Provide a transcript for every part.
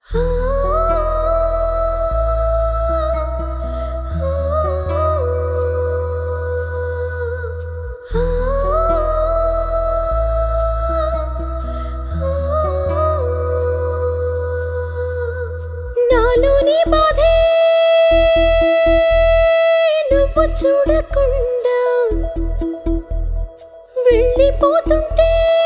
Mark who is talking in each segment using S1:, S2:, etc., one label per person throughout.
S1: నాలోని బాధే నువ్వు చూడకుండా వెళ్ళిపోతుంటే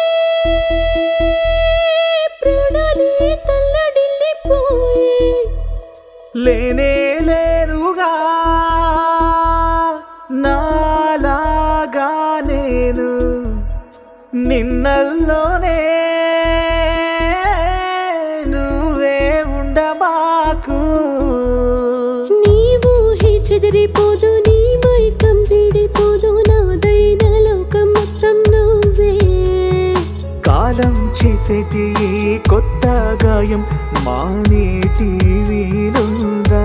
S1: ప్రాణాలే తల్లడిల్లిపోయే
S2: లేనే లేనుగా నాలాగా నేను నిన్నల్లోనే నువ్వే ఉండబాకు
S1: నీవు చెదిరిపోదు నీ మైకం విడిపోదు నాదైన లోకం మొత్తం నువ్వే
S2: కాలం చేసేటి ఈ కొత్త గాయం మానేటి వీలుందా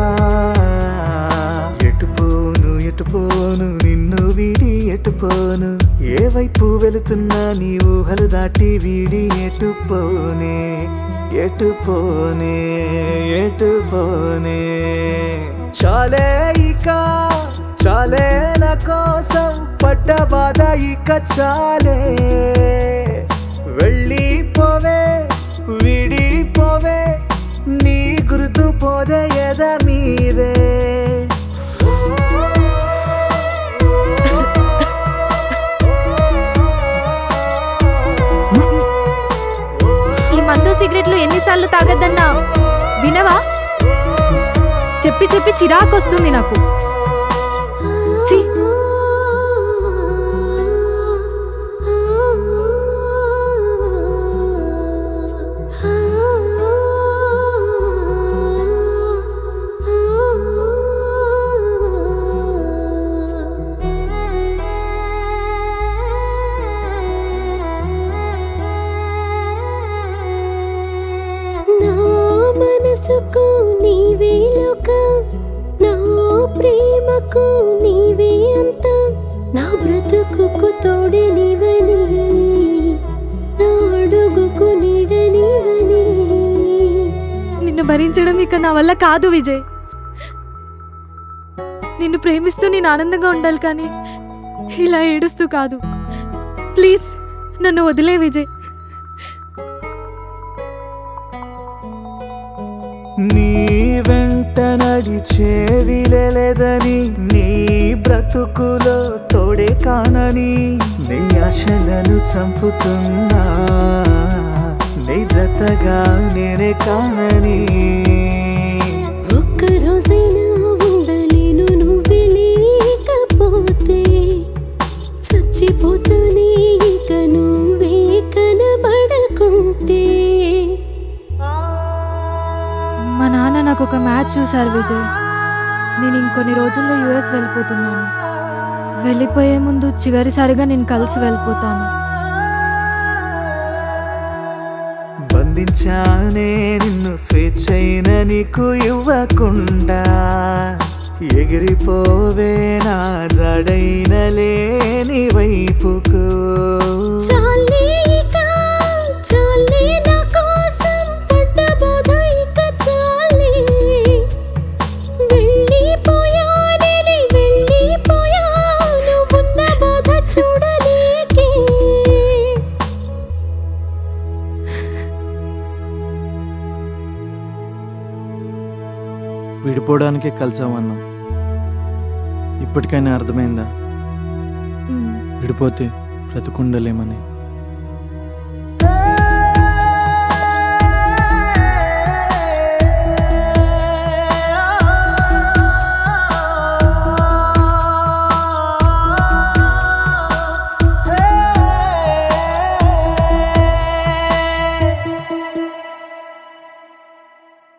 S2: ఎటుపోను ఎటుపోను నిన్ను వీడి ఎటుపోను ఏ వైపు వెళుతున్నా నీ ఊహలు దాటి వీడి ఎటుపోనే ఎటుపోనే ఎటుపోనే చాలే ఇక చాలే నా కోసం పడ్డ బాధ ఇక చాలే వెళ్ళిపోవే విడిపోవే నీ గుర్తు పోదే ఎద మీదే
S3: ఈ మందు సిగరెట్లు ఎన్నిసార్లు తాగద్దన్నా వినవా చెప్పి చెప్పి చిరాకు వస్తుంది నాకు ఛీ.
S1: నా మనసుకు నీవే లోకం నా ప్రేమకు నీవే అంతం నా బ్రతుకుకు తోడే నీవని నా అడుగుకు నీడ నీవని
S3: నిన్ను భరించడం ఇక నా వల్ల కాదు విజయ్ నిన్ను ప్రేమిస్తూ నేను ఆనందంగా ఉండాలి కానీ ఇలా ఏడుస్తూ కాదు ప్లీజ్ నన్ను వదిలే విజయ్
S2: నీ వెంట నడిచే విలేదని నీ బ్రతుకులో తోడే కానని నీ ఆశలను చంపుతున్నా నీ జతగా నేనే కానని
S1: ఒక్క రోజైనా ఉండలేను నువ్వు లేకపోతే చచ్చిపోతానే ఇక నువ్వే కనబడకుంటే
S3: మా నాన్న నాకు ఒక మ్యాచ్ చూశారు విజయ్ నేను ఇంకొన్ని రోజుల్లో యుఎస్ వెళ్ళిపోతున్నాను వెళ్ళిపోయే ముందు చివరిసారిగా నేను కలిసి వెళ్ళిపోతాను
S2: బంధించానే నిన్ను స్వేచ్ఛైన నీకు ఇవ్వకుండా ఎగిరిపోవే నా జడైన లేని వైపుకు
S1: చాలే ఇక చాలే నా కోసం పడ్డ బాధ ఇక చాలే వెళ్ళిపోయానే వెళ్ళిపోయా నువ్వున్న బాధ చూడలేకే
S4: విడిపోవడానికే కలిసామన్నాం ఇప్పటికైనా అర్థమైందా
S3: మ్,
S4: విడిపోతే బ్రతుకుండలేమని